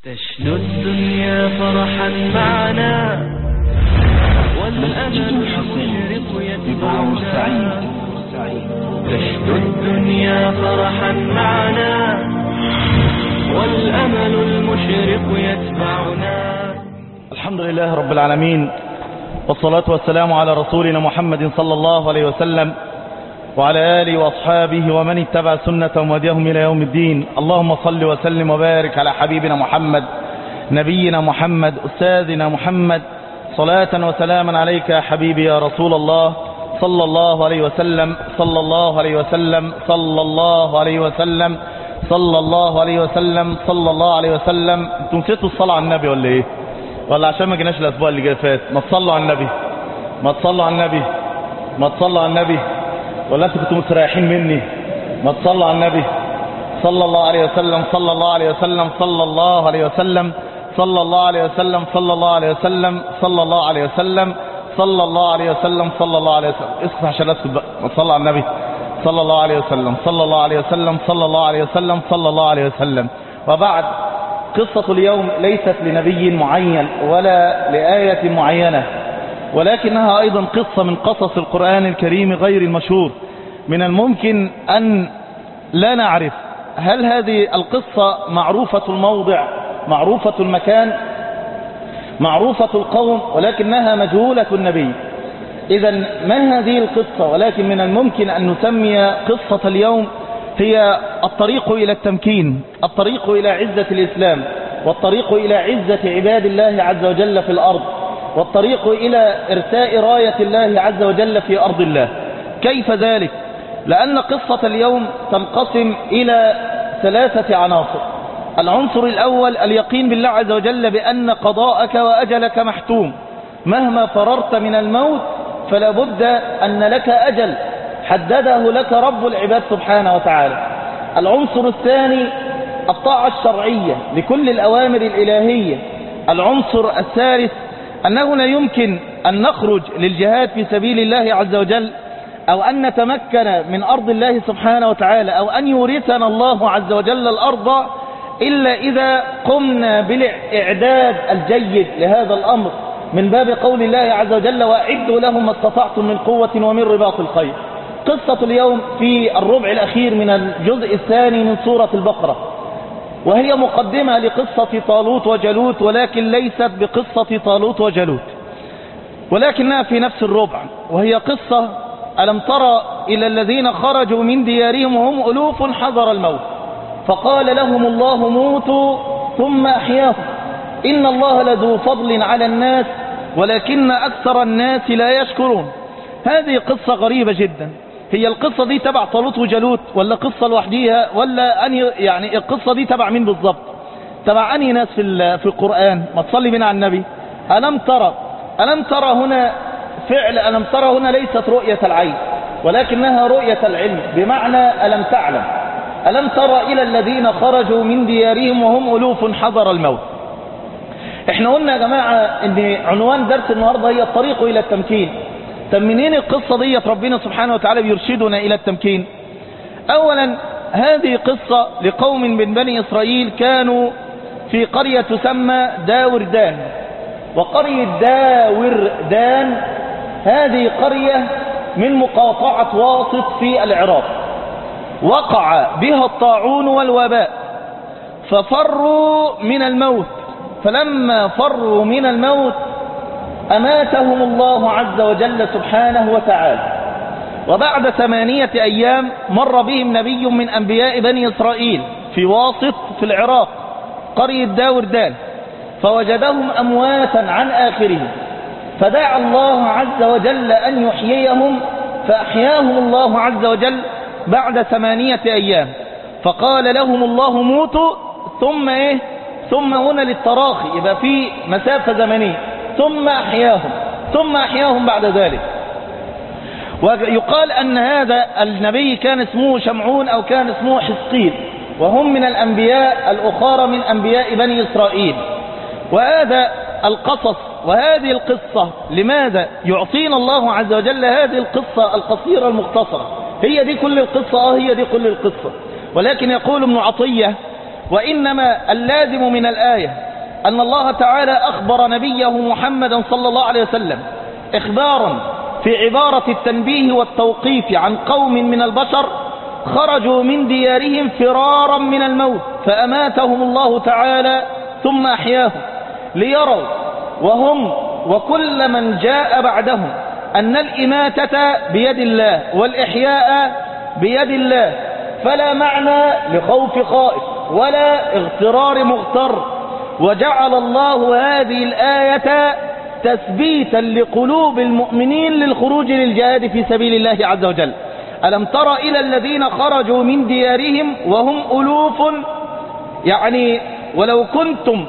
تشنو الدنيا فرحا معنا والأمل المشرق يتبعنا تشنو الدنيا فرحا معنا والأمل المشرق يتبعنا الحمد لله رب العالمين والصلاة والسلام على رسولنا محمد صلى الله عليه وسلم وعلى آله وأصحابه ومن اتبع سنة وهديهم إلى يوم الدين اللهم صل وسلم وبارك على حبيبنا محمد نبينا محمد أستاذنا محمد صلاة وسلاما عليك يا حبيبي يا رسول الله صلى الله عليه وسلم صلى الله عليه وسلم صلى الله عليه وسلم صلى الله عليه وسلم صلى الله عليه وسلم انتم نسيتوا الصلاة على النبي ولا ايه ولا عشان ما جيناش الاسبوع اللي جاي فات ما تصلوا على النبي ما تصلوا على النبي ما تصلوا على النبي ولا انتوا كنتوا مستريحين مني ما تصلوا على النبي صلى الله عليه وسلم صلى الله عليه وسلم صلى الله عليه وسلم صلى الله عليه وسلم صلى الله عليه وسلم صلى الله عليه وسلم صلى الله عليه وسلم صلى الله عليه وسلم اسكت عشان اسكت بقى ما تصلى على النبي صلى الله عليه وسلم صلى الله عليه وسلم صلى الله عليه وسلم صلى الله عليه وسلم وبعد قصة اليوم ليست لنبي معين ولا لآية معينة ولكنها أيضا قصة من قصص القرآن الكريم غير المشهور من الممكن أن لا نعرف هل هذه القصة معروفة الموضع معروفة المكان معروفة القوم ولكنها مجهولة النبي إذا ما هذه القصة ولكن من الممكن أن نسمي قصة اليوم هي الطريق إلى التمكين الطريق إلى عزة الإسلام والطريق إلى عزة عباد الله عز وجل في الأرض والطريق إلى إرساء راية الله عز وجل في أرض الله كيف ذلك؟ لأن قصة اليوم تنقسم إلى ثلاثة عناصر العنصر الأول اليقين بالله عز وجل بأن قضاءك وأجلك محتوم مهما فررت من الموت فلا بد أن لك أجل حدده لك رب العباد سبحانه وتعالى العنصر الثاني الطاعة الشرعية لكل الأوامر الإلهية العنصر الثالث أنه لا يمكن أن نخرج للجهاد في سبيل الله عز وجل أو أن نتمكن من أرض الله سبحانه وتعالى أو أن يورثنا الله عز وجل الأرض إلا إذا قمنا بالإعداد الجيد لهذا الأمر من باب قول الله عز وجل وأعدوا لهم ما استطعتم من قوة ومن رباط الخير قصة اليوم في الربع الأخير من الجزء الثاني من سورة البقرة وهي مقدمة لقصة طالوت وجلوت ولكن ليست بقصة طالوت وجلوت ولكنها في نفس الربع وهي قصة ألم ترى إلى الذين خرجوا من ديارهم وهم ألوف حذر الموت فقال لهم الله موتوا ثم أحياهم إن الله لذو فضل على الناس ولكن أكثر الناس لا يشكرون هذه قصة غريبة جدا هي القصة دي تبع طالوت وجالوت ولا قصة لوحديها ولا أني يعني القصة دي تبع مين بالظبط تبع أني ناس في في القرآن ما تصلي بنا على النبي ألم ترى ألم ترى هنا فعل ألم ترى هنا ليست رؤية العين ولكنها رؤية العلم بمعنى ألم تعلم ألم ترى إلى الذين خرجوا من ديارهم وهم ألوف حذر الموت احنا قلنا يا جماعة ان عنوان درس النهاردة هي الطريق الى التمكين طب منين القصة دي ربنا سبحانه وتعالى بيرشدنا الى التمكين اولا هذه قصة لقوم من بني اسرائيل كانوا في قرية تسمى داوردان وقرية داوردان هذه قرية من مقاطعة واسط في العراق وقع بها الطاعون والوباء ففروا من الموت فلما فروا من الموت أماتهم الله عز وجل سبحانه وتعالى وبعد ثمانية أيام مر بهم نبي من أنبياء بني إسرائيل في واسط في العراق قرية داوردان فوجدهم أمواتا عن آخرهم فدعا الله عز وجل أن يحييهم فأحياهم الله عز وجل بعد ثمانية أيام فقال لهم الله موتوا ثم إيه ثم هنا للتراخي يبقى في مسافة زمنية ثم أحياهم ثم أحياهم بعد ذلك ويقال أن هذا النبي كان اسمه شمعون أو كان اسمه حسقيل وهم من الأنبياء الأخرى من أنبياء بني إسرائيل وهذا القصص وهذه القصة لماذا يعطينا الله عز وجل هذه القصة القصيرة المختصرة هي دي كل القصة آه هي دي كل القصة ولكن يقول ابن عطية وإنما اللازم من الآية أن الله تعالى أخبر نبيه محمدا صلى الله عليه وسلم إخبارا في عبارة التنبيه والتوقيف عن قوم من البشر خرجوا من ديارهم فرارا من الموت فأماتهم الله تعالى ثم أحياهم ليروا وهم وكل من جاء بعدهم أن الإماتة بيد الله والإحياء بيد الله فلا معنى لخوف خائف ولا اغترار مغتر وجعل الله هذه الآية تثبيتا لقلوب المؤمنين للخروج للجهاد في سبيل الله عز وجل ألم تر إلى الذين خرجوا من ديارهم وهم ألوف يعني ولو كنتم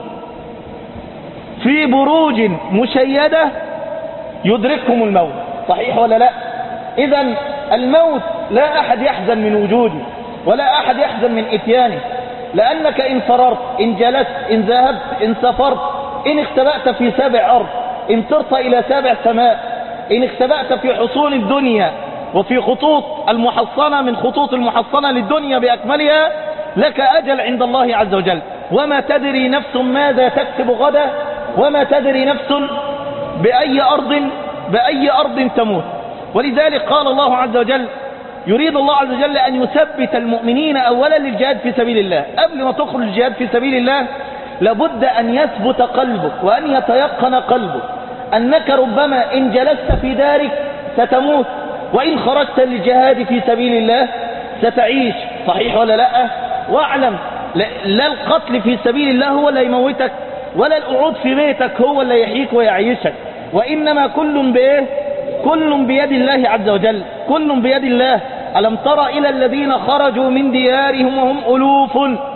في بروج مشيدة يدركهم الموت صحيح ولا لا إذا الموت لا أحد يحزن من وجوده ولا أحد يحزن من إتيانه لأنك إن فررت إن جلست إن ذهبت إن سافرت إن اختبأت في سابع أرض إن طرت إلى سابع سماء إن اختبأت في حصون الدنيا وفي خطوط المحصنة من خطوط المحصنة للدنيا بأكملها لك أجل عند الله عز وجل وما تدري نفس ماذا تكسب غدا وما تدري نفس بأي أرض بأي أرض تموت ولذلك قال الله عز وجل يريد الله عز وجل أن يثبت المؤمنين أولا للجهاد في سبيل الله قبل ما تخرج الجهاد في سبيل الله لابد أن يثبت قلبك وأن يتيقن قلبك أنك ربما إن جلست في دارك ستموت وإن خرجت للجهاد في سبيل الله ستعيش صحيح ولا لا واعلم لا القتل في سبيل الله هو اللي يموتك ولا القعود في بيتك هو اللي يحييك ويعيشك وإنما كل بإيه كل بيد الله عز وجل كل بيد الله ألم تر إلى الذين خرجوا من ديارهم وهم ألوف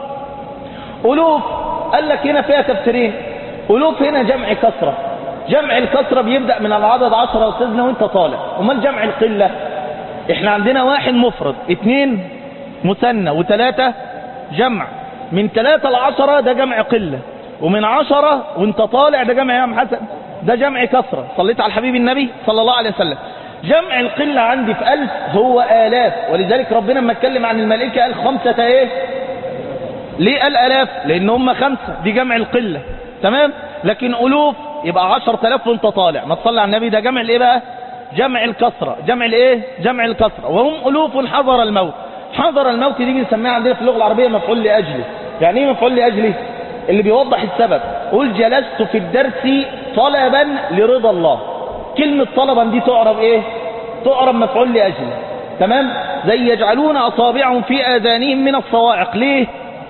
ألوف قال لك هنا فيها تفسيرين ألوف هنا جمع كسرة جمع الكسرة بيبدأ من العدد عشرة أستاذنا وانت طالع ومال جمع القلة احنا عندنا واحد مفرد اثنين مثنى وثلاثة جمع من ثلاثة لعشرة ده جمع قلة ومن عشرة وانت طالع ده جمع يا عم حسن ده جمع كسرة صليت على الحبيب النبي صلى الله عليه وسلم جمع القلة عندي في ألف هو آلاف ولذلك ربنا لما اتكلم عن الملائكة قال خمسة ايه ليه قال آلاف لأن هم خمسة دي جمع القلة تمام لكن ألوف يبقى عشر تلاف وانت طالع ما تصلي على النبي ده جمع الايه بقى جمع الكسرة جمع الايه جمع الكسرة وهم ألوف حضر الموت حضر الموت دي بنسميها عندنا في اللغة العربية مفعول لأجله يعني ايه مفعول لأجله اللي بيوضح السبب قول جلست في الدرس طلبا لرضا الله كلمة طلبا دي تعرب ايه تعرب مفعول لأجله تمام زي يجعلون أصابعهم في آذانهم من الصواعق ليه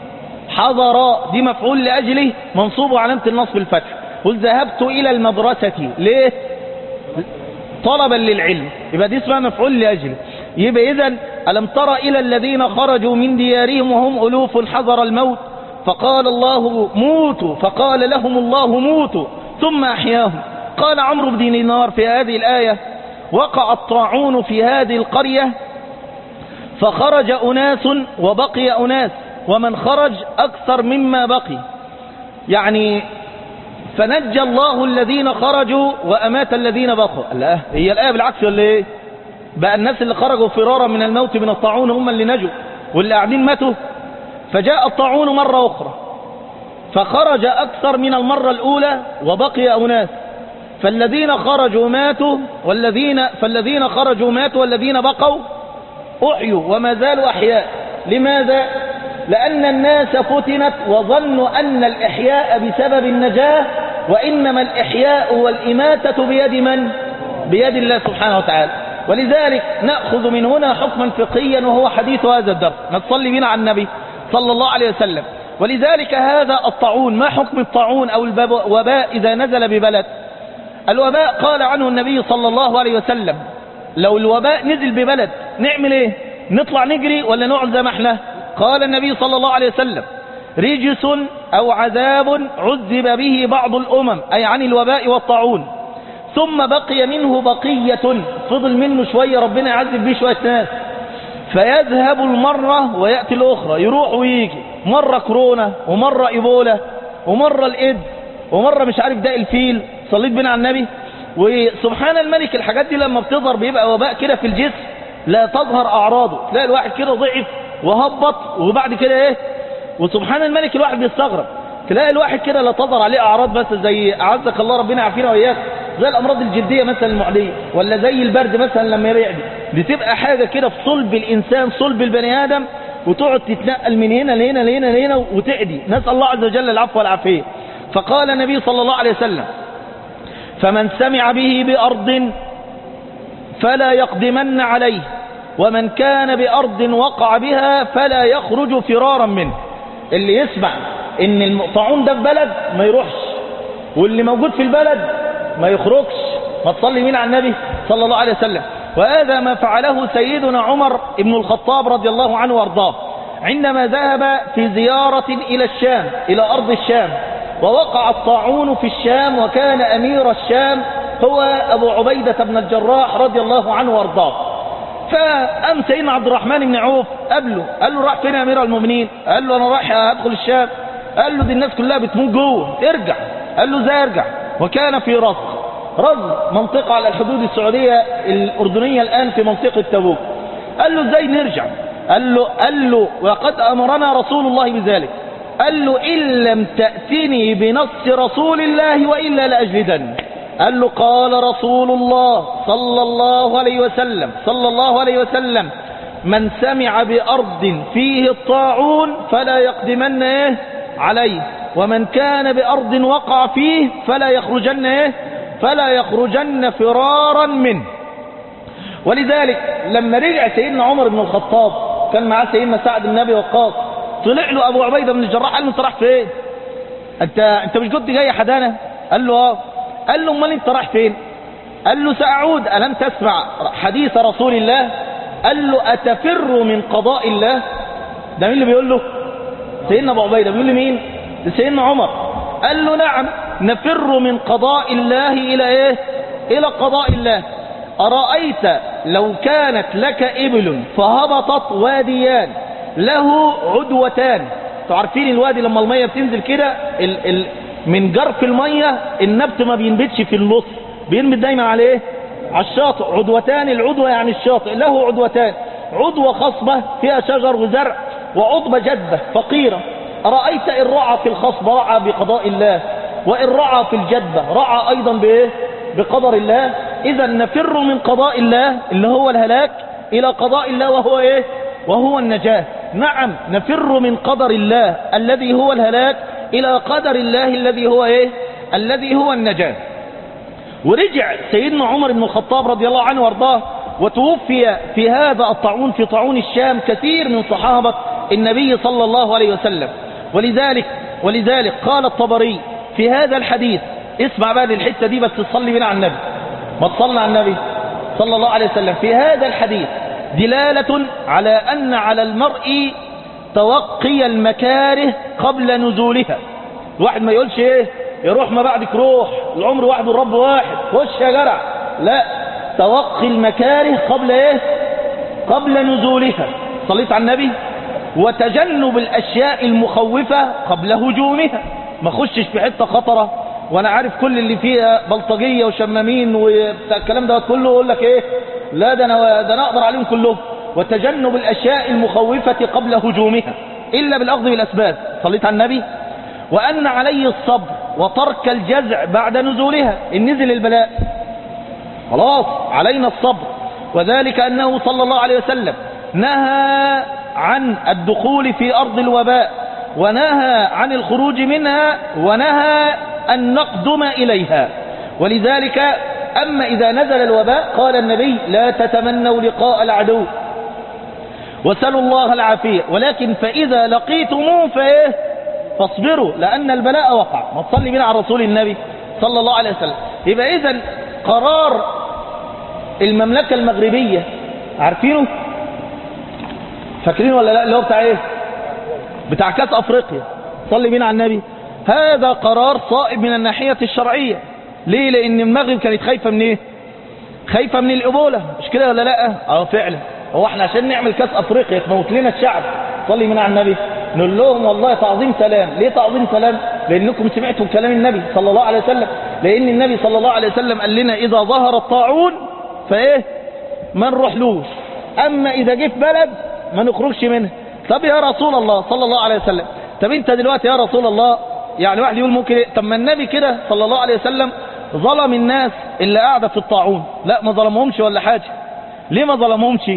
حضر دي مفعول لأجله منصوب علامة النصب الفتح قل ذهبت إلى المدرسة ليه طلبا للعلم يبقى دي اسمها مفعول لأجله يبقى إذا ألم تر إلى الذين خرجوا من ديارهم وهم ألوف حضر الموت فقال الله موتوا فقال لهم الله موتوا ثم أحياهم قال عمرو بن دينار في هذه الآية وقع الطاعون في هذه القرية فخرج أناس وبقي أناس ومن خرج أكثر مما بقي يعني فنجى الله الذين خرجوا وأمات الذين بقوا لا هي الآية بالعكس ولا إيه بقى الناس اللي خرجوا فرارا من الموت من الطاعون هم اللي نجوا واللي قاعدين ماتوا فجاء الطاعون مرة أخرى فخرج أكثر من المرة الأولى وبقي أناس فالذين خرجوا ماتوا والذين فالذين خرجوا ماتوا والذين بقوا أحيوا وما زالوا أحياء لماذا؟ لأن الناس فتنت وظنوا أن الإحياء بسبب النجاة وإنما الإحياء والإماتة بيد من؟ بيد الله سبحانه وتعالى ولذلك نأخذ من هنا حكما فقهيا وهو حديث هذا الدرس نتصلي بنا على النبي صلى الله عليه وسلم ولذلك هذا الطاعون ما حكم الطاعون أو الوباء إذا نزل ببلد الوباء قال عنه النبي صلى الله عليه وسلم لو الوباء نزل ببلد نعمل ايه نطلع نجري ولا نقعد زي ما احنا قال النبي صلى الله عليه وسلم رجس أو عذاب عذب به بعض الأمم أي عن الوباء والطاعون ثم بقي منه بقية فضل منه شوية ربنا يعذب به شوية ناس فيذهب المرة ويأتي الأخرى يروح ويجي مرة كورونا ومرة إيبولا ومرة الإيد ومرة مش عارف داء الفيل صليت بنا على النبي وسبحان الملك الحاجات دي لما بتظهر بيبقى وباء كده في الجسم لا تظهر أعراضه تلاقي الواحد كده ضعف وهبط وبعد كده ايه وسبحان الملك الواحد بيستغرب تلاقي الواحد كده لا تظهر عليه اعراض بس زي اعزك الله ربنا يعافينا واياك زي الامراض الجلديه مثلا المعديه ولا زي البرد مثلا لما يرعد بتبقى حاجه كده في صلب الانسان صلب البني ادم وتقعد تتنقل من هنا لهنا لهنا لهنا وتأدي نسال الله عز وجل العفو والعافيه فقال النبي صلى الله عليه وسلم فمن سمع به بارض فلا يقدمن عليه ومن كان بأرض وقع بها فلا يخرج فرارا منه اللي يسمع ان الطاعون ده في بلد ما يروحش واللي موجود في البلد ما يخرجش ما تصلي مين على النبي صلى الله عليه وسلم وهذا ما فعله سيدنا عمر بن الخطاب رضي الله عنه وارضاه عندما ذهب في زيارة إلى الشام إلى أرض الشام ووقع الطاعون في الشام وكان أمير الشام هو أبو عبيدة بن الجراح رضي الله عنه وارضاه فأم سيدنا عبد الرحمن بن عوف قبله قال له راح فين يا أمير المؤمنين قال له أنا رايح أدخل الشام قال له دي الناس كلها بتموت جوه ارجع قال له ازاي ارجع وكان في رزق رزق منطقة على الحدود السعودية الأردنية الآن في منطقة تبوك قال له ازاي نرجع قال له, قال له وقد أمرنا رسول الله بذلك قال له إن لم تأتني بنص رسول الله وإلا لأجلدن قال له قال رسول الله صلى الله عليه وسلم صلى الله عليه وسلم من سمع بأرض فيه الطاعون فلا يقدمن إيه عليه ومن كان بأرض وقع فيه فلا يخرجن إيه فلا يخرجن فرارا منه ولذلك لما رجع سيدنا عمر بن الخطاب كان معاه سيدنا سعد بن ابي وقاص طلع له ابو عبيده بن الجراح قال له انت رايح فين انت انت مش كنت جاي حدانا قال له اه قال له امال انت رايح فين قال له ساعود الم تسمع حديث رسول الله قال له اتفر من قضاء الله ده مين اللي بيقول له سيدنا ابو عبيده بيقول لمين لسيدنا عمر قال له نعم نفر من قضاء الله الى ايه الى قضاء الله أرأيت لو كانت لك إبل فهبطت واديان له عدوتان تعرفين الوادي لما المية بتنزل كده ال ال من جرف المية النبت ما بينبتش في النص بينبت دايما على ايه على الشاطئ عدوتان العدوة يعني الشاطئ له عدوتان عدوة خصبة فيها شجر وزرع وعضبة جدة فقيرة أرأيت إن رعى في الخصبة رعى بقضاء الله وإن رعى في الجدة رعى أيضا بإيه بقدر الله إذا نفر من قضاء الله اللي هو الهلاك إلى قضاء الله وهو إيه وهو النجاة نعم نفر من قدر الله الذي هو الهلاك إلى قدر الله الذي هو إيه الذي هو النجاة ورجع سيدنا عمر بن الخطاب رضي الله عنه وارضاه وتوفي في هذا الطاعون في طاعون الشام كثير من صحابة النبي صلى الله عليه وسلم ولذلك ولذلك قال الطبري في هذا الحديث اسمع بقى الحتة دي بس تصلي بنا على النبي ما تصلنا على النبي صلى الله عليه وسلم في هذا الحديث دلالة على أن على المرء توقي المكاره قبل نزولها الواحد ما يقولش ايه يروح ما بعدك روح العمر واحد والرب واحد خش يا جرع لا توقي المكاره قبل ايه قبل نزولها صليت على النبي وتجنب الأشياء المخوفة قبل هجومها ما خشش في حتة خطرة وانا عارف كل اللي فيها بلطجية وشمامين والكلام ده كله يقول لك ايه لا ده انا ده انا اقدر عليهم كلهم وتجنب الاشياء المخوفة قبل هجومها الا بالاخذ بالاسباب صليت على النبي وان عليه الصبر وترك الجزع بعد نزولها ان نزل البلاء خلاص علينا الصبر وذلك انه صلى الله عليه وسلم نهى عن الدخول في ارض الوباء ونهى عن الخروج منها ونهى أن نقدم إليها ولذلك أما إذا نزل الوباء قال النبي لا تتمنوا لقاء العدو وسلوا الله العافية ولكن فإذا لقيتموه فإيه فاصبروا لأن البلاء وقع ما تصلي بنا على رسول النبي صلى الله عليه وسلم يبقى إذا قرار المملكة المغربية عارفينه فاكرين ولا لا اللي هو بتاع ايه بتاع كاس افريقيا صلي بينا على النبي هذا قرار صائب من الناحية الشرعية ليه لان المغرب كانت خايفة من ايه خايفة من الابولة مش كده ولا لا اه فعلا هو احنا عشان نعمل كاس افريقيا تموت لنا الشعب صلي بينا على النبي نقول لهم والله تعظيم سلام ليه تعظيم سلام لانكم سمعتم كلام النبي صلى الله عليه وسلم لان النبي صلى الله عليه وسلم قال لنا اذا ظهر الطاعون فايه ما نروحلوش اما اذا جه في بلد ما نخرجش منها طب يا رسول الله صلى الله عليه وسلم طب انت دلوقتي يا رسول الله يعني واحد يقول ممكن ايه طب ما النبي كده صلى الله عليه وسلم ظلم الناس اللي قاعدة في الطاعون لا ما ظلمهمش ولا حاجة ليه ما ظلمهمش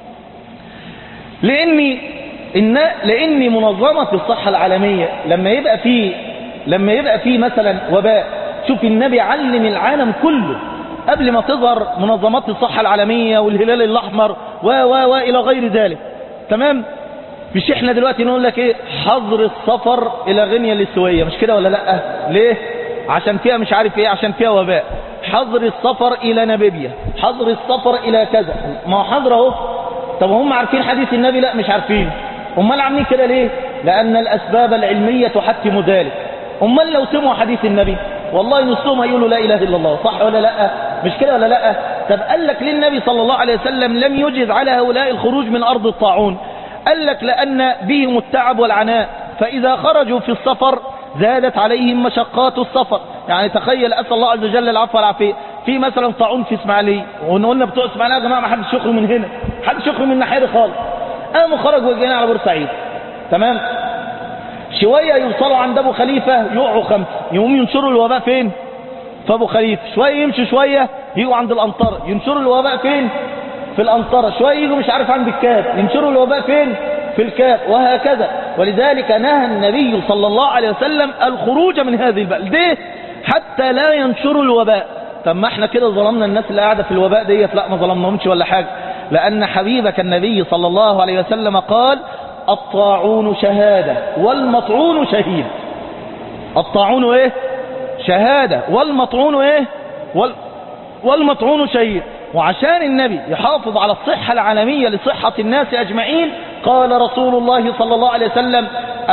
لاني إن لان منظمة الصحة العالمية لما يبقى فيه لما يبقى فيه مثلا وباء شوف النبي علم العالم كله قبل ما تظهر منظمات الصحة العالمية والهلال الأحمر و و و إلى غير ذلك تمام مش احنا دلوقتي نقول لك ايه حظر السفر الى غينيا الاستوائيه مش كده ولا لا ليه عشان فيها مش عارف ايه عشان فيها وباء حظر السفر الى ناميبيا حظر السفر الى كذا ما هو حظر اهو طب هم عارفين حديث النبي لا مش عارفين امال عاملين كده ليه لان الاسباب العلميه تحتم ذلك امال لو سمعوا حديث النبي والله نصهم هيقولوا لا اله الا الله صح ولا لا مش كده ولا لا طب قال لك ليه النبي صلى الله عليه وسلم لم يجز على هؤلاء الخروج من ارض الطاعون قال لك لأن بهم التعب والعناء فإذا خرجوا في السفر زادت عليهم مشقات السفر يعني تخيل أسأل الله عز وجل العفو والعافية في مثلا طاعون في إسماعيلية وقلنا بتوع إسماعيلية يا جماعة ما حدش يخرج من هنا حدش يخرج من ناحية خالص قاموا خرجوا وجينا على بورسعيد تمام شوية يوصلوا عند أبو خليفة يقعوا خمسة يقوموا ينشروا الوباء فين في أبو خليفة شوية يمشوا شوية يجوا عند الأنطرة ينشروا الوباء فين في الأنطرة شوية يجوا مش عارف عند الكاف ينشروا الوباء فين في الكاف وهكذا ولذلك نهى النبي صلى الله عليه وسلم الخروج من هذه البلد ليه حتى لا ينشروا الوباء طب ما احنا كده ظلمنا الناس اللي قاعدة في الوباء ديت لا ما ظلمناهمش ولا حاجة لأن حبيبك النبي صلى الله عليه وسلم قال الطاعون شهادة والمطعون شهيد الطاعون ايه شهادة والمطعون ايه وال والمطعون شهيد وعشان النبي يحافظ على الصحة العالمية لصحة الناس أجمعين قال رسول الله صلى الله عليه وسلم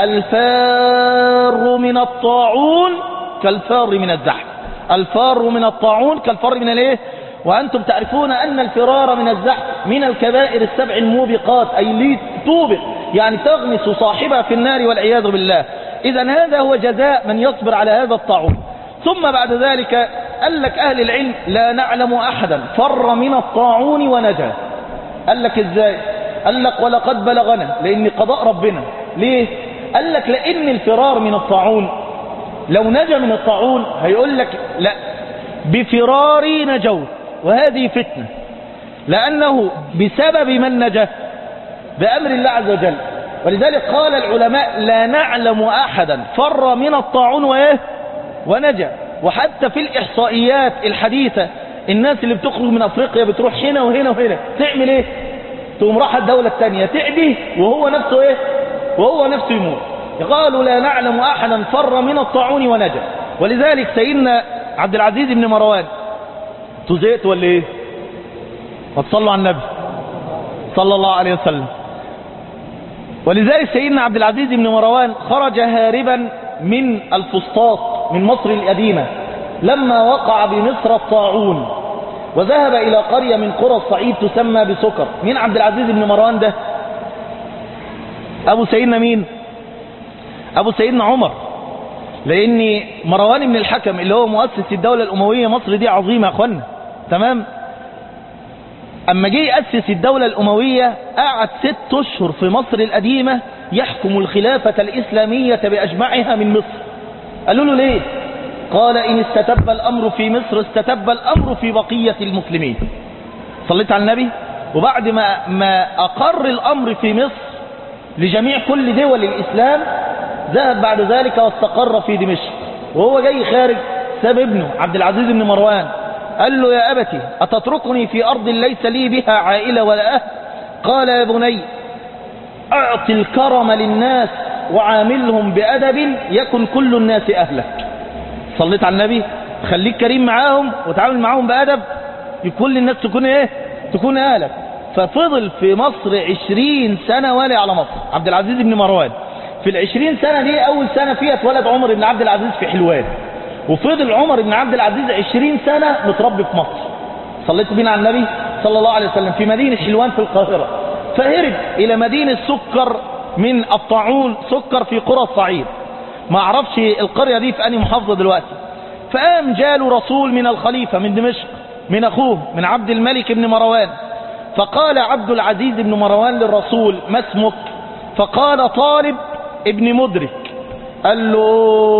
الفار من الطاعون كالفار من الزحف الفار من الطاعون كالفار من الايه وأنتم تعرفون أن الفرار من الزحف من الكبائر السبع الموبقات أي لي توبق يعني تغمس صاحبها في النار والعياذ بالله إذا هذا هو جزاء من يصبر على هذا الطاعون ثم بعد ذلك قال لك أهل العلم لا نعلم أحدا فر من الطاعون ونجا قال لك إزاي قال لك ولقد بلغنا لأن قضاء ربنا ليه قال لك لأن الفرار من الطاعون لو نجا من الطاعون هيقول لك لا بفراري نجوت وهذه فتنة لأنه بسبب من نجا بأمر الله عز وجل ولذلك قال العلماء لا نعلم أحدا فر من الطاعون وإيه ونجا وحتى في الإحصائيات الحديثة الناس اللي بتخرج من أفريقيا بتروح هنا وهنا وهنا تعمل إيه تقوم راح الدولة الثانية تعدي وهو نفسه إيه وهو نفسه يموت قالوا لا نعلم أحدا فر من الطاعون ونجا ولذلك سيدنا عبد العزيز بن مروان تزيت ولا إيه وتصلوا على النبي صلى الله عليه وسلم ولذلك سيدنا عبد العزيز بن مروان خرج هاربا من الفسطاط من مصر القديمة لما وقع بمصر الطاعون وذهب إلى قرية من قرى الصعيد تسمى بسكر مين عبد العزيز بن مروان ده أبو سيدنا مين أبو سيدنا عمر لأن مروان بن الحكم اللي هو مؤسس الدولة الأموية مصر دي عظيمة يا أخوانا تمام أما جه يأسس الدولة الأموية قعد ست أشهر في مصر القديمة يحكم الخلافة الإسلامية بأجمعها من مصر قالوا له ليه قال إن استتب الأمر في مصر استتب الأمر في بقية المسلمين صليت على النبي وبعد ما, ما أقر الأمر في مصر لجميع كل دول الإسلام ذهب بعد ذلك واستقر في دمشق وهو جاي خارج ساب ابنه عبد العزيز بن مروان قال له يا أبتي أتتركني في أرض ليس لي بها عائلة ولا أهل قال يا بني أعطي الكرم للناس وعاملهم بأدب يكن كل الناس أهلك صليت على النبي خليك كريم معاهم وتعامل معاهم بأدب كل الناس تكون ايه تكون أهلك ففضل في مصر عشرين سنة والي على مصر عبد العزيز بن مروان في العشرين سنة دي أول سنة فيها اتولد عمر بن عبد العزيز في حلوان وفضل عمر بن عبد العزيز عشرين سنة متربي في مصر صليت بينا على النبي صلى الله عليه وسلم في مدينة حلوان في القاهرة فهرب إلى مدينة سكر من الطاعون سكر في قرى الصعيد ما اعرفش القرية دي في أنهي محافظة دلوقتي فقام جاله رسول من الخليفة من دمشق من أخوه من عبد الملك بن مروان فقال عبد العزيز بن مروان للرسول ما اسمك فقال طالب ابن مدرك قال له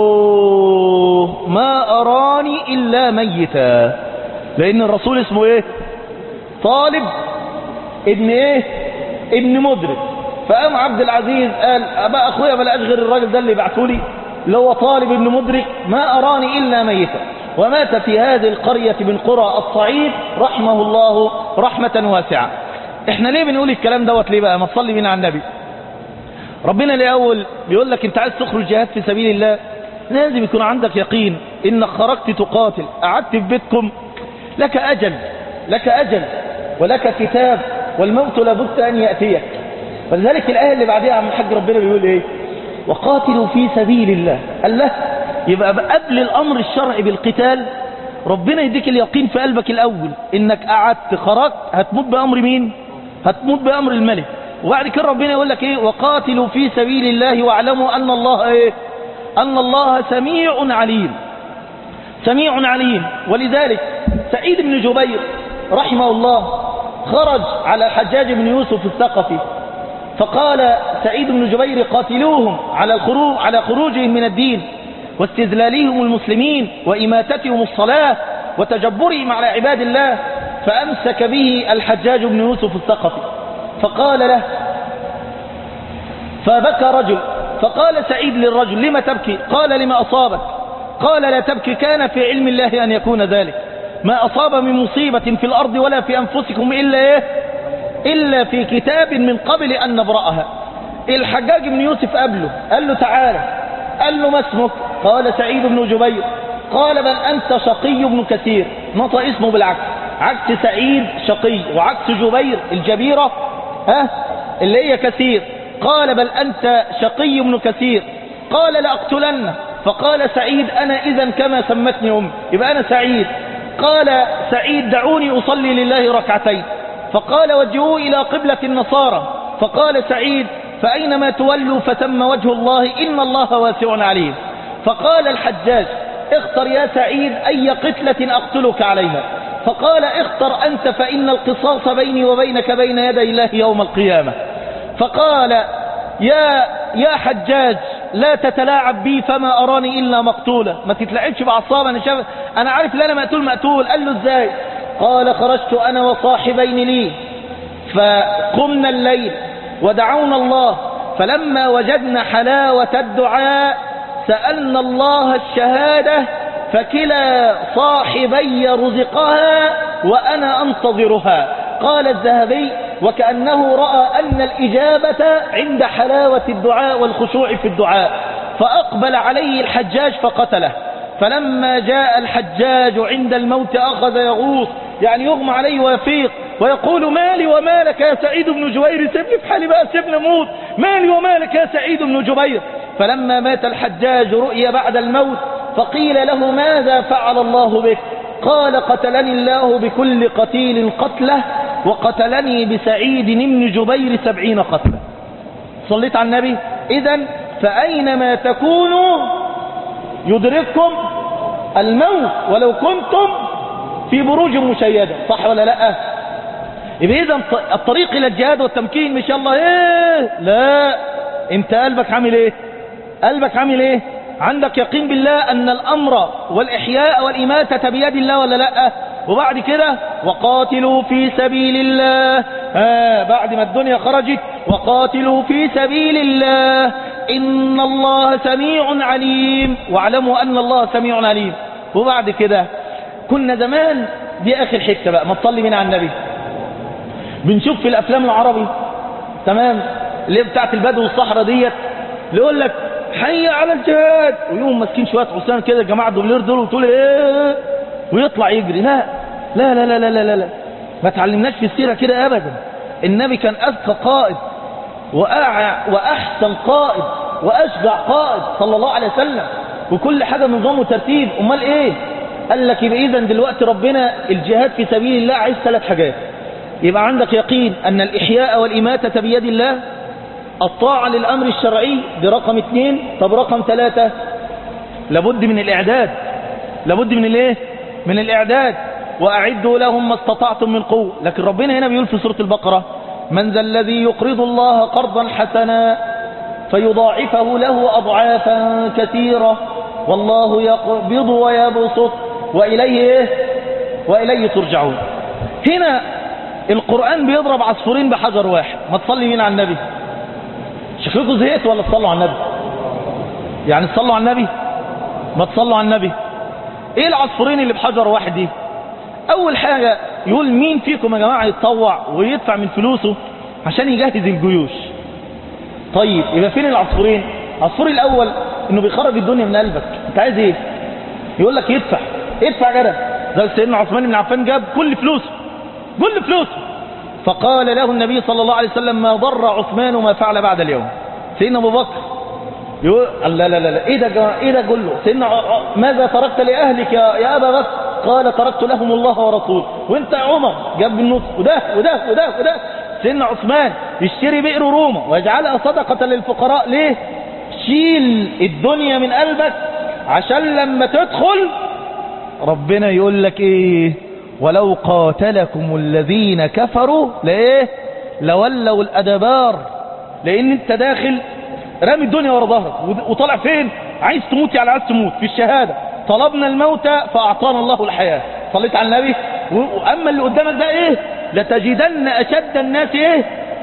ما أراني إلا ميتا لأن الرسول اسمه إيه طالب ابن إيه ابن مدرك فقام عبد العزيز قال أبا أخويا بلاش غير الراجل ده اللي بعثولي اللي هو طالب ابن مدرك ما أراني إلا ميتا ومات في هذه القرية من قرى الصعيد رحمه الله رحمة واسعة احنا ليه بنقول الكلام دوت ليه بقى ما تصلي بينا على النبي ربنا الأول بيقول لك انت عايز تخرج جهاد في سبيل الله لازم يكون عندك يقين انك خرجت تقاتل قعدت في بيتكم لك أجل لك أجل ولك كتاب والموت لابد أن يأتيك ولذلك الآية اللي بعدها عم الحاج ربنا بيقول ايه وقاتلوا في سبيل الله قال له يبقى قبل الأمر الشرعي بالقتال ربنا يديك اليقين في قلبك الأول إنك قعدت خرجت هتموت بأمر مين هتموت بأمر الملك وبعد كده ربنا يقول لك إيه وقاتلوا في سبيل الله واعلموا أن الله إيه أن الله سميع عليم سميع عليم ولذلك سعيد بن جبير رحمه الله خرج على حجاج بن يوسف الثقفي فقال سعيد بن جبير قاتلوهم على الخروج على خروجهم من الدين واستذلالهم المسلمين وإماتتهم الصلاة وتجبرهم على عباد الله فأمسك به الحجاج بن يوسف الثقفي فقال له فبكى رجل فقال سعيد للرجل لما تبكي قال لما أصابك قال لا تبكي كان في علم الله أن يكون ذلك ما أصاب من مصيبة في الأرض ولا في أنفسكم إلا إيه إلا في كتاب من قبل أن نبرأها الحجاج بن يوسف قبله قال له تعالى قال له ما اسمك قال سعيد بن جبير قال بل أنت شقي بن كثير نطق اسمه بالعكس عكس سعيد شقي وعكس جبير الجبيرة ها اللي هي كثير قال بل أنت شقي بن كثير قال لأقتلن فقال سعيد أنا إذا كما سمتني أمي يبقى أنا سعيد قال سعيد دعوني أصلي لله ركعتين فقال وجهوه إلى قبلة النصارى فقال سعيد فأينما تولوا فتم وجه الله إن الله واسع عليم فقال الحجاج اختر يا سعيد أي قتلة أقتلك عليها فقال اختر أنت فإن القصاص بيني وبينك بين يدي الله يوم القيامة فقال يا يا حجاج لا تتلاعب بي فما أراني إلا مقتولة ما تتلعبش بعصاب أنا شاف أنا عارف لا أنا مقتول مقتول قال له إزاي قال خرجت أنا وصاحبين لي فقمنا الليل ودعونا الله فلما وجدنا حلاوة الدعاء سألنا الله الشهادة فكلا صاحبي رزقها وأنا أنتظرها قال الذهبي وكأنه رأى أن الإجابة عند حلاوة الدعاء والخشوع في الدعاء فأقبل عليه الحجاج فقتله فلما جاء الحجاج عند الموت أخذ يغوص يعني يغمى عليه ويفيق ويقول مالي ومالك يا سعيد بن جبير سيبني في حالي بقى سيبني موت مالي ومالك يا سعيد بن جبير فلما مات الحجاج رؤي بعد الموت فقيل له ماذا فعل الله بك قال قتلني الله بكل قتيل قتله وقتلني بسعيد بن جبير سبعين قتلا صليت على النبي إذا فأينما تكونوا يدرككم الموت ولو كنتم في بروج مشيدة صح ولا لا يبقى إذا الطريق إلى الجهاد والتمكين مش الله إيه لا انت قلبك عامل ايه قلبك عامل ايه عندك يقين بالله أن الأمر والإحياء والإماتة بيد الله ولا لا وبعد كده وقاتلوا في سبيل الله آه بعد ما الدنيا خرجت وقاتلوا في سبيل الله إن الله سميع عليم واعلموا أن الله سميع عليم وبعد كده كنا زمان دي آخر حتة بقى ما تصلي من على النبي بنشوف في الأفلام العربي تمام اللي بتاعت البدو والصحراء ديت اللي يقول لك حي على الجهاد ويقوم ماسكين شويه عصيان كده الجماعه الدوبلير دول وتقول ايه ويطلع يجري لا لا لا لا لا لا, لا. ما تعلمناش في السيره كده ابدا النبي كان اذكى قائد وأع... واحسن قائد واشجع قائد صلى الله عليه وسلم وكل حاجه نظام وترتيب امال ايه قال لك يبقى اذا دلوقتي ربنا الجهاد في سبيل الله عايز ثلاث حاجات يبقى عندك يقين ان الاحياء والاماته بيد الله الطاعة للأمر الشرعي دي رقم اثنين طب رقم ثلاثة لابد من الإعداد لابد من الايه من الإعداد وأعدوا لهم ما استطعتم من قوة لكن ربنا هنا بيقول في سورة البقرة من ذا الذي يقرض الله قرضا حسنا فيضاعفه له أضعافا كثيرة والله يقبض ويبسط وإليه إيه؟ وإليه ترجعون هنا القرآن بيضرب عصفورين بحجر واحد ما تصلي مين على النبي شكلكم زهقت ولا تصلوا على النبي يعني تصلوا على النبي ما تصلوا على النبي ايه العصفورين اللي بحجر واحد دي اول حاجة يقول مين فيكم يا جماعة يتطوع ويدفع من فلوسه عشان يجهز الجيوش طيب يبقى فين العصفورين العصفور الاول انه بيخرج الدنيا من قلبك انت عايز ايه يقول لك يدفع ادفع جدع زي سيدنا عثمان بن عفان جاب كل فلوسه كل فلوسه فقال له النبي صلى الله عليه وسلم ما ضر عثمان ما فعل بعد اليوم سيدنا ابو بكر يقول لا لا لا لا ايه ده جا- ايه ده كله سيدنا ع- ع- ماذا تركت لاهلك يا يا ابا بكر قال تركت لهم الله ورسوله وانت يا عمر جاب بالنص وده وده وده وده سيدنا عثمان يشتري بئر روما ويجعلها صدقة للفقراء ليه شيل الدنيا من قلبك عشان لما تدخل ربنا يقول لك ايه ولو قاتلكم الذين كفروا لايه لولوا الادبار لان انت داخل رامي الدنيا ورا ظهرك ود- وطالع فين عايز تموت يعني عايز تموت في الشهاده طلبنا الموت فاعطانا الله الحياه صليت على النبي و- واما اللي قدامك ده ايه لتجدن اشد الناس ايه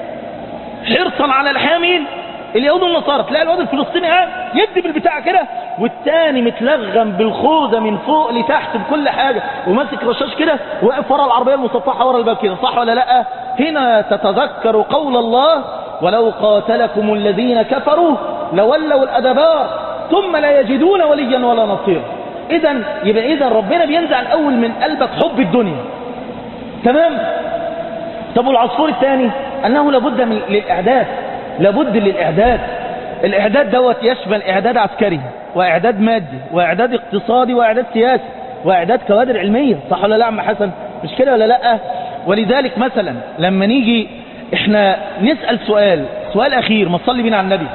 حرصا على الحامين اليهود والنصارى تلاقي الواد الفلسطيني قاعد يدي بالبتاع كده والتاني متلغم بالخوذه من فوق لتحت بكل حاجه وماسك رشاش كده واقف ورا العربيه المصفحه ورا الباب كده صح ولا لا هنا تتذكر قول الله ولو قاتلكم الذين كفروا لولوا الادبار ثم لا يجدون وليا ولا نصيرا اذا يبقى اذا ربنا بينزع الاول من قلبك حب الدنيا تمام طب والعصفور الثاني أنه لابد من للإعداد لابد للإعداد الإعداد دوت يشمل إعداد عسكري وإعداد مادي وإعداد اقتصادي وإعداد سياسي وإعداد كوادر علمية صح ولا لا يا عم حسن مش كده ولا لا ولذلك مثلا لما نيجي احنا نسأل سؤال سؤال أخير ما تصلي بينا على النبي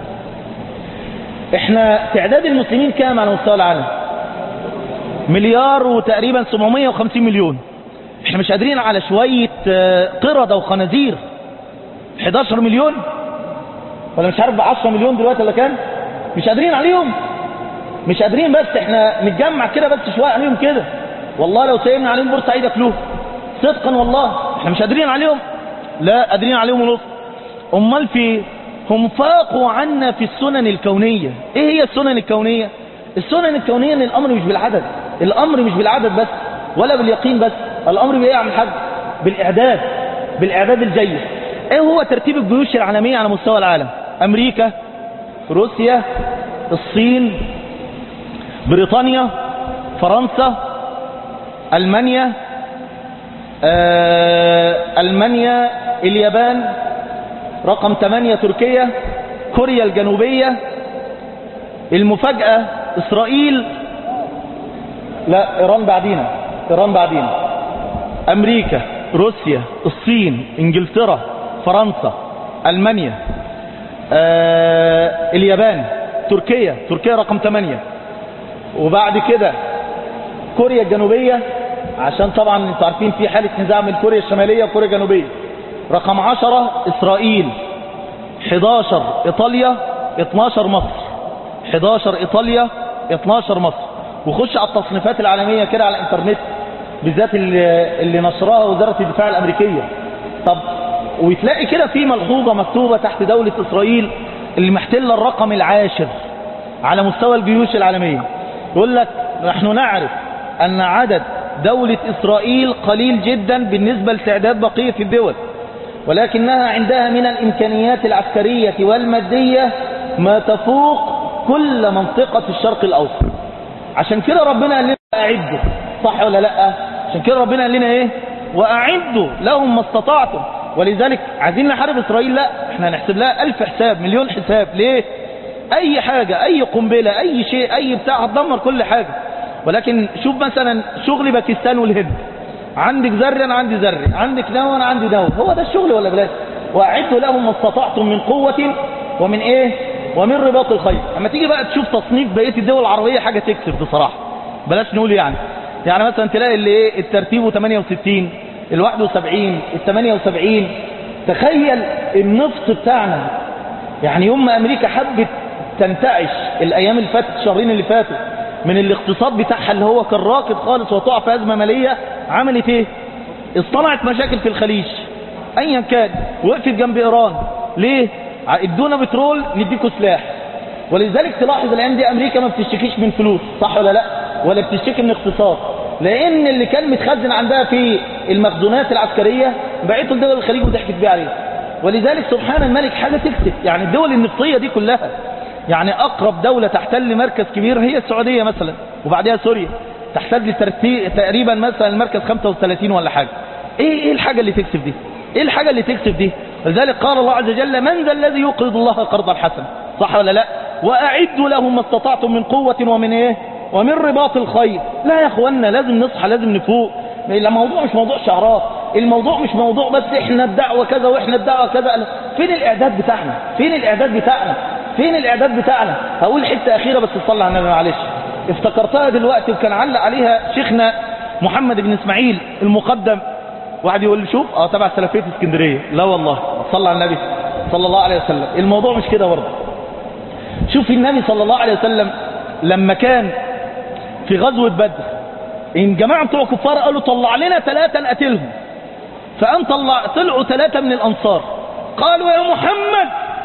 احنا تعداد المسلمين كام على مستوى العالم مليار وتقريبا 750 مليون احنا مش قادرين على شوية آه، قردة وخنازير 11 مليون ولا مش عارف ب 10 مليون دلوقتي ولا كام مش قادرين عليهم مش قادرين بس احنا نتجمع كده بس شوية عليهم كده والله لو سيبنا عليهم بورسعيد ياكلوه صدقا والله احنا مش قادرين عليهم لا قادرين عليهم ونص امال في هم فاقوا عنا في السنن الكونية ايه هي السنن الكونية السنن الكونية ان الامر مش بالعدد الامر مش بالعدد بس ولا باليقين بس الامر بايه يا عم الحاج بالاعداد بالاعداد الجيد ايه هو ترتيب الجيوش العالمية على مستوى العالم امريكا روسيا الصين بريطانيا فرنسا المانيا آه، المانيا اليابان رقم 8 تركيا كوريا الجنوبية المفاجأة إسرائيل لا إيران بعدينا إيران بعدينا أمريكا روسيا الصين إنجلترا فرنسا ألمانيا آه اليابان تركيا تركيا رقم 8 وبعد كده كوريا الجنوبية عشان طبعا انتوا عارفين في حالة نزاع بين كوريا الشمالية وكوريا الجنوبية رقم 10 إسرائيل 11 إيطاليا 12 مصر 11 إيطاليا 12 مصر وخش على التصنيفات العالمية كده على الإنترنت بالذات اللي, اللي نشرها وزارة الدفاع الأمريكية طب وتلاقي كده في ملحوظة مكتوبة تحت دولة إسرائيل اللي محتلة الرقم العاشر على مستوى الجيوش العالمية يقول لك نحن نعرف أن عدد دولة إسرائيل قليل جدا بالنسبة لتعداد بقية الدول ولكنها عندها من الإمكانيات العسكرية والمادية ما تفوق كل منطقة الشرق الأوسط عشان كده ربنا قال لنا أعدوا صح ولا لا عشان كده ربنا قال لنا إيه وأعدوا لهم ما استطعتم ولذلك عايزين نحارب إسرائيل لا احنا هنحسب لها ألف حساب مليون حساب ليه أي حاجة أي قنبلة أي شيء أي بتاع هتدمر كل حاجة ولكن شوف مثلا شغل باكستان والهند عندك ذر انا عندي ذر عندك نوى انا عندي نوى هو ده الشغل ولا بلاش واعدوا لهم ما استطعتم من قوة ومن ايه ومن رباط الخيل اما تيجي بقى تشوف تصنيف بقية الدول العربية حاجة تكسب بصراحة بلاش نقول يعني يعني مثلا تلاقي اللي ايه الترتيب 68 ال 71 ال 78 تخيل النفط بتاعنا يعني يوم ما أمريكا حبت تنتعش الأيام اللي فاتت الشهرين اللي فاتوا من الاقتصاد بتاعها اللي هو كان راكد خالص وتقع في أزمة مالية عملت ايه اصطنعت مشاكل في الخليج ايا كان وقفت جنب ايران ليه ادونا بترول نديكوا سلاح ولذلك تلاحظ الايام دي امريكا ما بتشتكيش من فلوس صح ولا لا ولا بتشتكي من اقتصاد لان اللي كان متخزن عندها في المخزونات العسكريه بعته لدول الخليج وضحكت بيه عليه ولذلك سبحان الملك حاجه تكسب يعني الدول النفطيه دي كلها يعني اقرب دوله تحتل مركز كبير هي السعوديه مثلا وبعدها سوريا تحتل ترتي- تقريبا مثلا المركز 35 ولا حاجه ايه ايه الحاجه اللي تكسب دي ايه الحاجه اللي تكسب دي ولذلك قال الله عز وجل من ذا الذي يقرض الله قرضا حسنا صح ولا لا واعدوا لهم ما استطعتم من قوه ومن ايه ومن رباط الخير لا يا اخوانا لازم نصحى لازم نفوق الموضوع مش موضوع شعارات الموضوع مش موضوع بس احنا الدعوه كذا واحنا الدعوه كذا فين الاعداد بتاعنا فين الاعداد بتاعنا فين الاعداد بتاعنا هقول حته اخيره بس تصلي على النبي معلش افتكرتها دلوقتي وكان علق عليها شيخنا محمد بن اسماعيل المقدم واحد يقول لي شوف اه تبع سلفيه اسكندريه لا والله صلى على النبي صلى الله عليه وسلم الموضوع مش كده برضه شوف النبي صلى الله عليه وسلم لما كان في غزوه بدر ان جماعه بتوع كفار قالوا طلع لنا ثلاثه نقتلهم فقام طلع طلعوا ثلاثه من الانصار قالوا يا محمد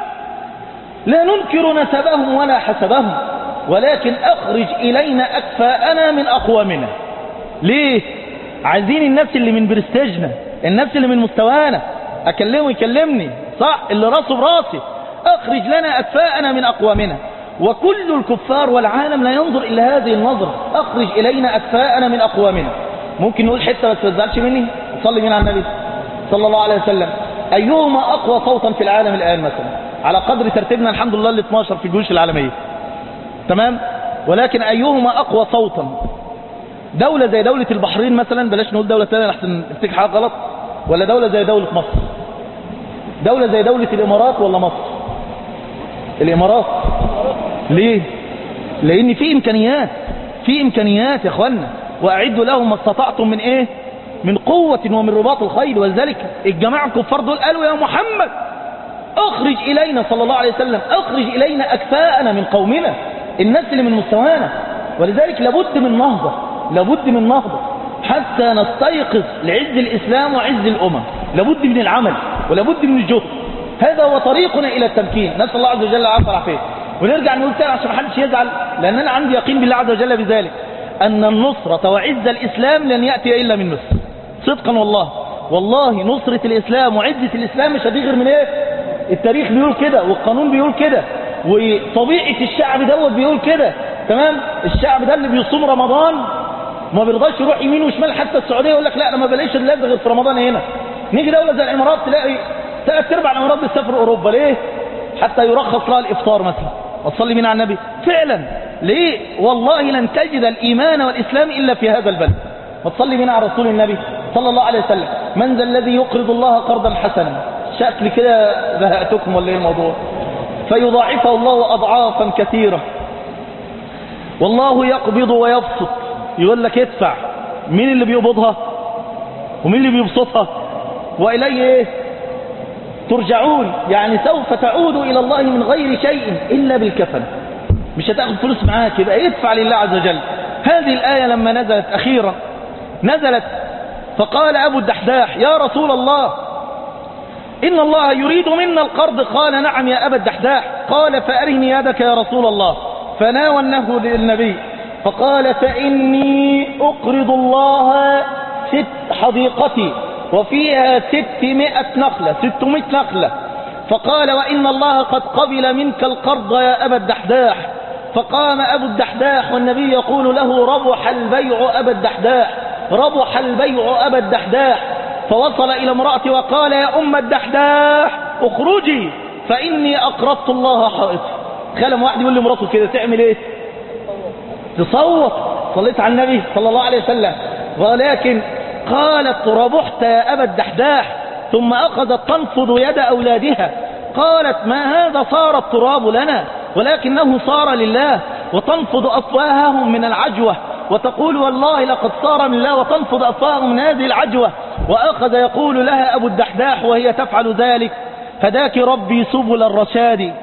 لا ننكر نسبهم ولا حسبهم ولكن أخرج إلينا أكفاءنا من أقوامنا ليه؟ عايزين الناس اللي من برستيجنا الناس اللي من مستوانا أكلمه يكلمني صح اللي راسه براسي أخرج لنا أكفاءنا من أقوامنا وكل الكفار والعالم لا ينظر إلى هذه النظرة أخرج إلينا أكفاءنا من أقوامنا ممكن نقول حتة بس ما تزعلش مني صلي مين على النبي صلى الله عليه وسلم أيهما أقوى صوتا في العالم الآن مثلا على قدر ترتيبنا الحمد لله ال 12 في الجيوش العالمية تمام ولكن أيهما أقوى صوتا دولة زي دولة البحرين مثلا بلاش نقول دولة تانية لحسن نفتكر حاجة غلط ولا دولة زي دولة مصر دولة زي دولة الإمارات ولا مصر الإمارات ليه لأن في إمكانيات في إمكانيات يا أخوانا وأعدوا لهم ما استطعتم من إيه من قوة ومن رباط الخيل ولذلك الجماعة الكفار دول قالوا يا محمد اخرج إلينا صلى الله عليه وسلم اخرج إلينا أكفاءنا من قومنا الناس اللي من مستوانا ولذلك لابد من نهضة لابد من نهضة حتى نستيقظ لعز الإسلام وعز الأمم لابد من العمل ولابد من الجهد هذا هو طريقنا إلى التمكين نسأل الله عز وجل العافية والعافية ونرجع نقول تاني عشان محدش يزعل لأن أنا عندي يقين بالله عز وجل بذلك أن النصرة وعز الإسلام لن يأتي إلا من مصر صدقا والله والله نصرة الإسلام وعزة الإسلام مش هتيجي غير من إيه التاريخ بيقول كده والقانون بيقول كده وطبيعة الشعب دوت بيقول كده تمام الشعب ده اللي بيصوم رمضان ما بيرضاش يروح يمين وشمال حتى السعودية يقول لك لا انا ما بلاقيش اللذة غير في رمضان هنا نيجي دولة زي الامارات تلاقي ثلاث ارباع الامارات بتسافر اوروبا ليه حتى يرخص لها الافطار مثلا وتصلي مين على النبي فعلا ليه والله لن تجد الايمان والاسلام الا في هذا البلد وتصلي مين على رسول النبي صلى الله عليه وسلم من ذا الذي يقرض الله قرضا حسنا شكل كده زهقتكم ولا ايه الموضوع فيضاعفه الله اضعافا كثيره والله يقبض ويبسط يقول لك ادفع مين اللي بيقبضها ومين اللي بيبسطها واليه ايه ترجعون يعني سوف تعود الى الله من غير شيء الا بالكفن مش هتاخد فلوس معاك يبقى ادفع لله عز وجل هذه الايه لما نزلت اخيرا نزلت فقال ابو الدحداح يا رسول الله إن الله يريد منا القرض قال نعم يا أبا الدحداح قال فأرني يدك يا رسول الله فناولنه للنبي فقال فإني أقرض الله ست حديقتي وفيها ستمائة نخلة ستمائة نخلة فقال وإن الله قد قبل منك القرض يا أبا الدحداح فقام أبو الدحداح والنبي يقول له ربح البيع أبا الدحداح ربح البيع أبا الدحداح فوصل إلى امرأتي وقال يا أم الدحداح اخرجي فإني أقرضت الله حائطي خلم واحد يقول لمراته كده تعمل ايه تصوت صليت على النبي صلى الله عليه وسلم ولكن قالت ربحت يا أبا الدحداح ثم أخذت تنفض يد أولادها قالت ما هذا صار التراب لنا ولكنه صار لله وتنفض أفواههم من العجوة وتقول والله لقد صار من الله وتنفض أفواههم من هذه العجوة وأخذ يقول لها أبو الدحداح وهي تفعل ذلك هداك ربي سبل الرشاد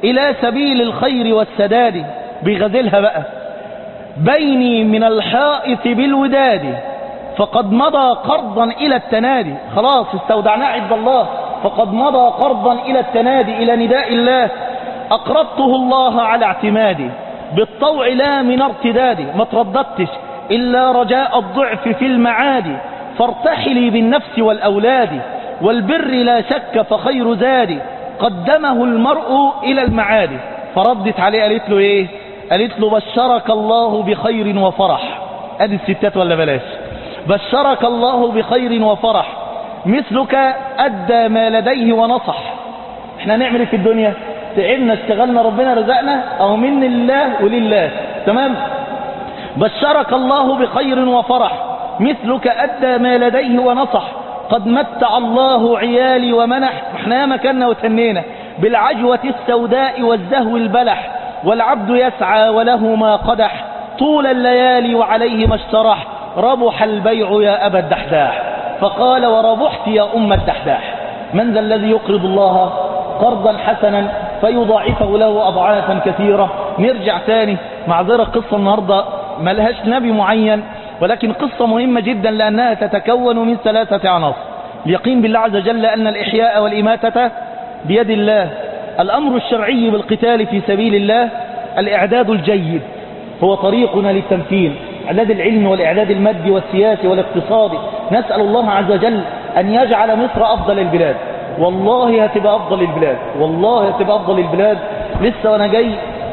إلى سبيل الخير والسداد بغزلها بقى بيني من الحائط بالوداد فقد مضى قرضا إلى التنادي خلاص استودعناه عند الله فقد مضى قرضا إلى التنادي إلى نداء الله أقرضته الله على اعتمادي بالطوع لا من ارتدادي ما ترددتش إلا رجاء الضعف في المعاد فارتحلي بالنفس والأولاد والبر لا شك فخير زادي قدمه المرء إلى المعاد فردت عليه قالت له إيه قالت له بشرك الله بخير وفرح ادي الستات ولا بلاش بشرك الله بخير وفرح مثلك أدى ما لديه ونصح احنا نعمل ايه في الدنيا تعبنا اشتغلنا ربنا رزقنا او من لله ولله تمام بشرك الله بخير وفرح مثلك أدى ما لديه ونصح قد متع الله عيالي ومنح احنا ياما كنا وتنينا بالعجوة السوداء والزهو البلح والعبد يسعى وله ما قدح طول الليالي وعليه ما اشترح ربح البيع يا أبا الدحداح فقال وربحت يا أم الدحداح من ذا الذي يقرض الله قرضا حسنا فيضاعفه له أضعافا كثيرة نرجع تاني معذرة قصة النهاردة ملهاش نبي معين ولكن قصة مهمة جدا لأنها تتكون من ثلاثة عناصر اليقين بالله عز وجل أن الإحياء والإماتة بيد الله الأمر الشرعي بالقتال في سبيل الله الإعداد الجيد هو طريقنا للتمكين إعداد العلم والإعداد المادي والسياسي والاقتصادي نسأل الله عز وجل أن يجعل مصر أفضل البلاد والله هتبقى أفضل البلاد والله هتبقى أفضل البلاد لسه وأنا جاي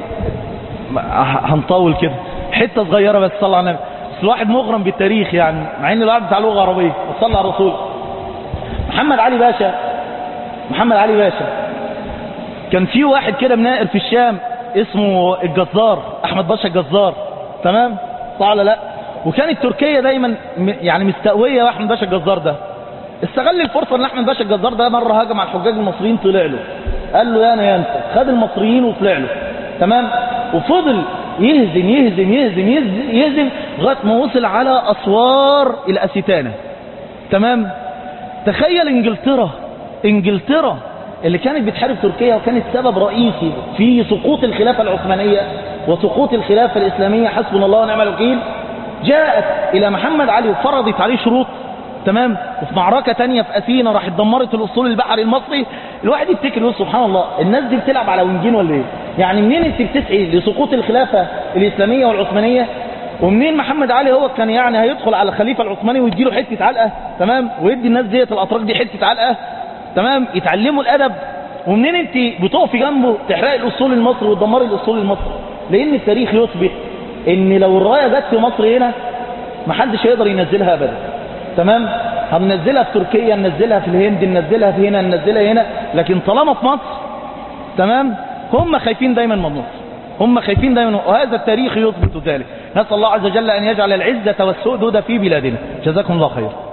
هنطول كده حتة صغيرة بس صلى على النبي بس الواحد مغرم بالتاريخ يعني مع ان الواحد بتاع لغة عربية وصلى على الرسول محمد علي باشا محمد علي باشا كان في واحد كده منائر في الشام اسمه الجزار احمد باشا الجزار تمام صح ولا لا وكانت تركيا دايما يعني مستقويه واحمد باشا الجزار ده استغل الفرصه ان احمد باشا الجزار ده مره هاجم على الحجاج المصريين طلع له قال له يا انا يا انت خد المصريين وطلع له تمام وفضل يهزم يهزم يهزم يهزم, يهزم لغايه ما وصل على اسوار الاستانه تمام تخيل انجلترا انجلترا اللي كانت بتحارب تركيا وكانت سبب رئيسي في سقوط الخلافة العثمانية وسقوط الخلافة الإسلامية حسبنا الله ونعم الوكيل جاءت إلى محمد علي وفرضت عليه شروط تمام وفي معركة تانية في أثينا راح دمرت الأسطول البحري المصري الواحد يفتكر يقول سبحان الله الناس دي بتلعب على ونجين ولا ايه يعني منين انت بتسعي لسقوط الخلافة الإسلامية والعثمانية ومنين محمد علي هو كان يعني هيدخل على الخليفة العثماني ويديله حتة علقة تمام ويدي الناس ديت الأتراك دي حتة علقة تمام يتعلموا الأدب ومنين انت بتقفي جنبه تحرقي الأسطول المصري وتدمري الأسطول المصري لأن التاريخ يثبت ان لو الراية جت في مصر هنا محدش هيقدر ينزلها أبدا تمام هننزلها في تركيا ننزلها في الهند ننزلها في هنا ننزلها هنا لكن طالما في مصر تمام هم خايفين دايما من مصر هم خايفين دايما وهذا التاريخ يثبت ذلك نسأل الله عز وجل أن يجعل العزة والسؤدد في بلادنا جزاكم الله خير